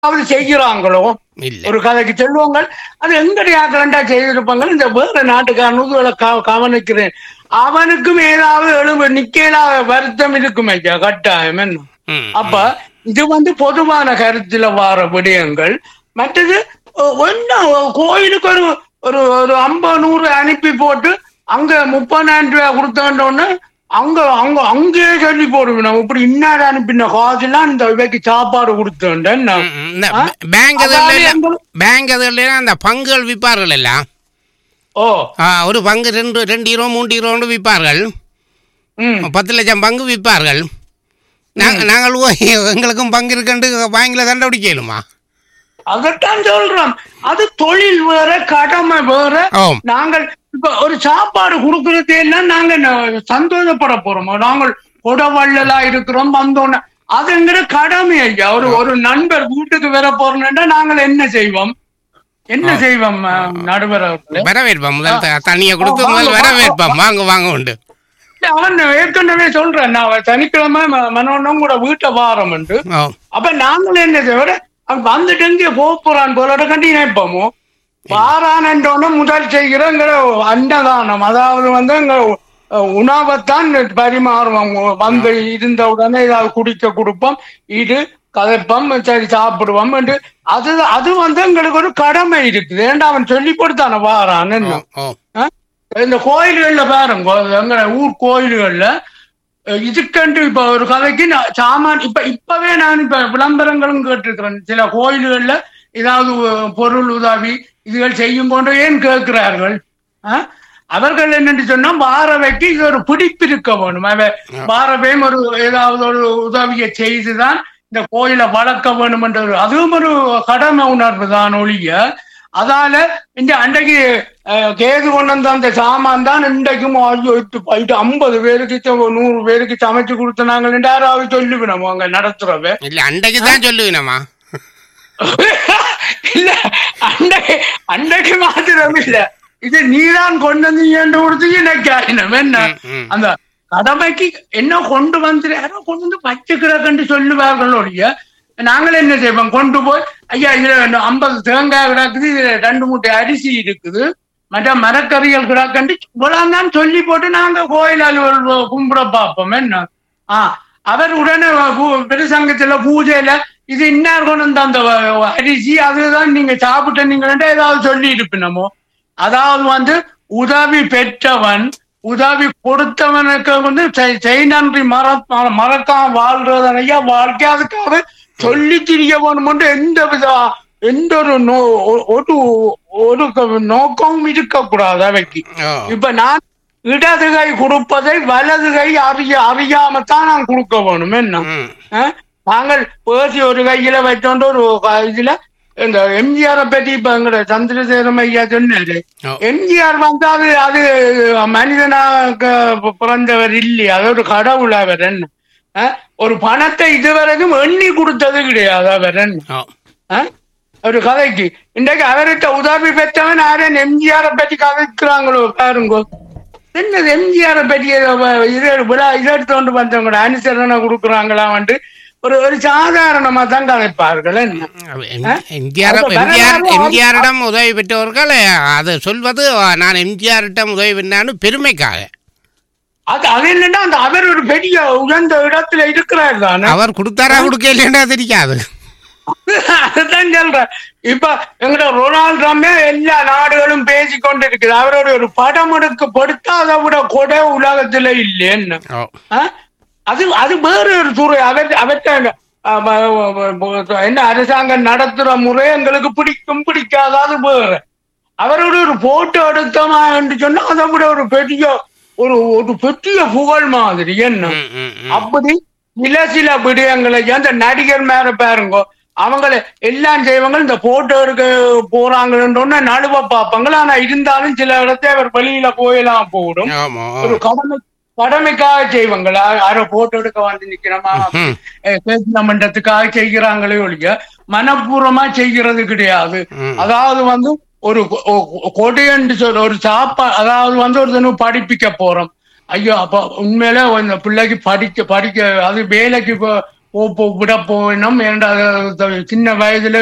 ஏதாவது செய்கிறாங்களோ இல்ல ஒரு கதைக்கு செல்வங்க அது எங்கடைய ஆக்கலண்டா செய்திருப்பாங்க இந்த வேற நாட்டுக்காரனுக்கு க- கவனிக்கிறேன் அவனுக்கும் ஏதாவது எழுப நிக்கலா வருத்தம் இருக்கும் ஐயா கட்டாயம் என்ன ம், அப்ப இது வந்து பொதுவான கருத்துல வார விடயங்கள் மற்றது ஒ- என்ன கோயிலுக்கு ஒரு ஒரு ஒரு ஐம்பது நூறு அனுப்பி போட்டு அங்க முப்பதாயிரம் ரூபாய் கொடுத்தோன்னு அங்க அங்க அங்கேயே சொல்லி போடுவேன் இப்படி இன்னார் அனுப்பின காசுலாம் இந்த இவைக்கு சாப்பாடு கொடுத்தேன் ம், ம். இந்த ஆ? பேங்க் அதாவது அதில் எங்களுக்கு- பேங்க் அதில் அந்த பங்குகள் விற்பார்கள் எல்லாம் ஓ ஆ, ஒரு பங்கு ரெண்டு ரெண்டு ஹீரோ மூன்று ஹீரோன்னு விற்பார்கள் ம் பத்து லட்சம் பங்கு விற்பார்கள் நாங்கள் நாங்கள் போய் எங்களுக்கும் பங்கு இருக்குன்ட்டு பேங்கில் கண்டுபிடிக்கலுமா அதைத்தான் சொல்றோம் அது தொழில் வேற கடமை வேற ஆம். நாங்கள் இப்ப ஒரு சாப்பாடு கொடுக்கறது எல்லாம் நாங்க ந- சந்தோஷப்பட போறோம் நாங்கள் கொடவள்ளலா இருக்கிறோம் வந்தோன்னு அதுங்கிற கடமை ஐயா ஒரு ஒரு நண்பர் வீட்டுக்கு வர போறோம்னா நாங்கள் என்ன செய்வோம் என்ன செய்வோம் அஹ், நடுவர் அவர்களே வரவேற்போம் முதல் த- தண்ணியை கொடுத்து ஆ, முதல் வாங்க, வரவேற்போம் வாங்க வாங்க உண்டு இல்ல, அவன் ஏற்கனவே சொல்றேன் நான் சனிக்கிழமை ம- மனோன்னம் கூட வீட்டை வாரம் உண்டு ஓ அப்ப நாங்களும் என்ன செய்வோம் அவன் வந்துட்டு இங்கே போக போறான் போல கண்டி நினைப்போமோ வாரானன்றோன்னு முதல் செய்கிறங்கிற அன்னதானம் அதாவது வந்து எங்க அஹ், உணவைத்தான் பரிமாறுவோம் வந்து இருந்த உடனே ஏதாவது குடிக்க கொடுப்போம் இது கதைப்போம் சரி சாப்பிடுவோம் என்று அது அது வந்து எங்களுக்கு ஒரு கடமை இருக்குது ஏன்டா அவன் சொல்லி கொடுத்தான வாரான் ஓ என்ன ஓ ஆ? இந்த கோயில்கள்ல பாருங்க எங்க ஊர் கோயில்கள்ல அஹ், இதுக்கென்று இப்ப ஒரு கதைக்கு நான் சாமான் இப்ப இப்பவே நான் இப்ப விளம்பரங்களும் கேட்டிருக்கிறேன் சில கோயில்கள்ல ஏதாவது அஹ், பொருள் உதவி இதுகள் செய்யும் போன்ற ஏன் கேட்கிறார்கள் ஆ? அவர்கள் என்னன்னு சொன்னா வாரவைக்கு இது ஒரு பிடிப்பு இருக்க வேணும் அவ வாரவையும் ஒரு ஏதாவது ஒரு உதவியை செய்துதான் இந்த கோயிலை வளர்க்க வேணும் என்ற ஒரு அதுவும் ஒரு கடமை உணர்வு தான் ஒழிய அதால இந்த அன்றைக்கு அஹ், கேது கொண்டு வந்த அந்த சாமான் தான் இன்றைக்கும் ஐயோ இது போயிட்டு ஐம்பது பேருக்கு ச- நூறு பேருக்கு சமைச்சு கொடுத்தனாங்க யாராவது சொல்லுவினோம் அங்க நடத்துறவ இல்ல அன்றைக்கு தான் சொல்லுவீனம்மா இல்ல அன்றைக்கு அன்றைக்கு மாத்திரம் இல்ல இது நீதான் கொண்டு வந்து ஏண்டு கொடுத்து நினைக்காயினம் என்ன ம், ம். அந்த கடமைக்கு என்ன கொண்டு வந்து யாரோ கொண்டு வந்து பச்சை கிடக்குன்னு சொல்லுவார்கள் ஒழிய நாங்கள் என்ன செய்வோம் கொண்டு போய் ஐயா இதுல ரெண்டு ஐம்பது தேங்காய் கிடக்குது இதுல ரெண்டு மூட்டை அரிசி இருக்குது மற்ற மரக்கறிகள் கிடக்குன்னு இவ்வளவு தான் சொல்லி போட்டு நாங்க கோயில் அலுவல் கும்பிட பார்ப்போம் என்ன ஆ அவர் உடனே பூ- பெருசங்கத்துல பூஜையில இது இன்னார் கொண்டு வந்த அந்த வ- அரிசி அதுதான் நீங்க சாப்பிட்ட நீங்க ஏதாவது சொல்லி இருப்பினமோ அதாவது வந்து உதவி பெற்றவன் உதவி கொடுத்தவனுக்கு வந்து செய்- செய் நன்றி மற மற- மறக்காம வாழ்றதனையா வாழ்க்கை அதுக்காக சொல்லி திரிய வேணும் எந்த வித எந்த ஒரு நோ ஒ- ஒரு ஒரு க- நோக்கமும் இருக்கக்கூடாது அவைக்கு ஓ இப்ப நான் இடது கை கொடுப்பதை வலது கை அறிய அறியாமத்தான் நான் கொடுக்க வேணும் என்ன ம் அஹ்? நாங்கள் பேசி ஒரு கையில வச்சோண்டு ஒரு க- இதுல இந்த எம்ஜிஆரை பற்றி இப்ப எங்கட சந்திரசேகரம் ஐயா சொன்னாரு ஓ. எம்ஜிஆர் வந்து அது அது மனிதனாக பிறந்தவர் இல்லையா அது ஒரு கடவுள் அவர் என்ன அஹ்? ஒரு பணத்தை இதுவரைக்கும் எண்ணி கொடுத்தது கிடையாது அவர் என்ன ஓ அஹ்? ஒரு கதைக்கு இன்றைக்கு அவர்கிட்ட உதவி பெற்றவன் யாரும் எம்ஜிஆரை பற்றி கதைக்கிறாங்களோ பாருங்க என்னது எம்ஜிஆரை பற்றி ஏதோ வ- இது விழா இதை எடுத்துட்டு வந்தவங்க அனுசரணை கொடுக்குறாங்களா வந்து ஒரு ஒரு சாதாரணமா தான் கதைப்பார்கள் என்ன எம்- எம்ஜிஆர் அது எம்ஜிஆர் வரலாறு எம்ஜிஆரிடம் உதவி பெற்றவர்கள் அது சொல்வது நான் எம்ஜிஆரிடம் உதவி பெற்றான்னு பெருமைக்காக அது அது என்னன்னா அந்த அவர் ஒரு பெரிய உயர்ந்த இடத்துல இருக்கிறார் தானே அவர் கொடுத்தாரா கொடுக்கலன்னா தெரியாது அதுதான் சொல்றேன் இப்ப எங்கட ரொனால்டோமே எல்லா நாடுகளும் பேசி கொண்டு இருக்குது அவரோட ஒரு படம் எடுக்க படுத்தா அதை விட கொடை உலகத்துல இல்லைன்னு ஓ ஆ? அது அது வேற ஒரு துறை அவர் அவர்கிட்ட ஆ, ம- ம- என்ன அரசாங்கம் நடத்துற முறை எங்களுக்கு பிடிக்கும் பிடிக்காத அது வேற அவரோட ஒரு போட்டோ எடுத்தோமா என்று சொன்னா அதை விட ஒரு பெரிய ஒரு ஒரு பெரிய புகழ் மாதிரி என்ன ம், ம், ம். அப்படி சில சில விடயங்களை அந்த நடிகர் மேல பாருங்க அவங்கள எல்லாம் செய்வாங்க இந்த போட்டோ எடுக்க போறாங்கன்னு நடுவ பார்ப்பாங்க ஆனா இருந்தாலும் சில இடத்துல அவர் வெளியில போயெல்லாம் போடும் ஆமா ஒரு கடமை கடமைக்காக செய்வாங்க யாரோ போட்டோ எடுக்க வந்து நிக்கிறோமா ம். பேசின மன்றத்துக்காக செய்கிறாங்களே ஒழிய மனப்பூர்வமா செய்கிறது கிடையாது ம். அதாவது வந்து ஒரு கொ- கொ- கொடையன்று சொல்ற ஒரு சாப்பா அதாவது வந்து ஒரு தினம் படிப்பிக்க போறோம் ஐயோ அப்ப உண்மையில இந்த பிள்ளைக்கு படிக்க படிக்க அது வேலைக்கு போ- போ போ விட போயினோம் இரண்டாவது சின்ன வயதுல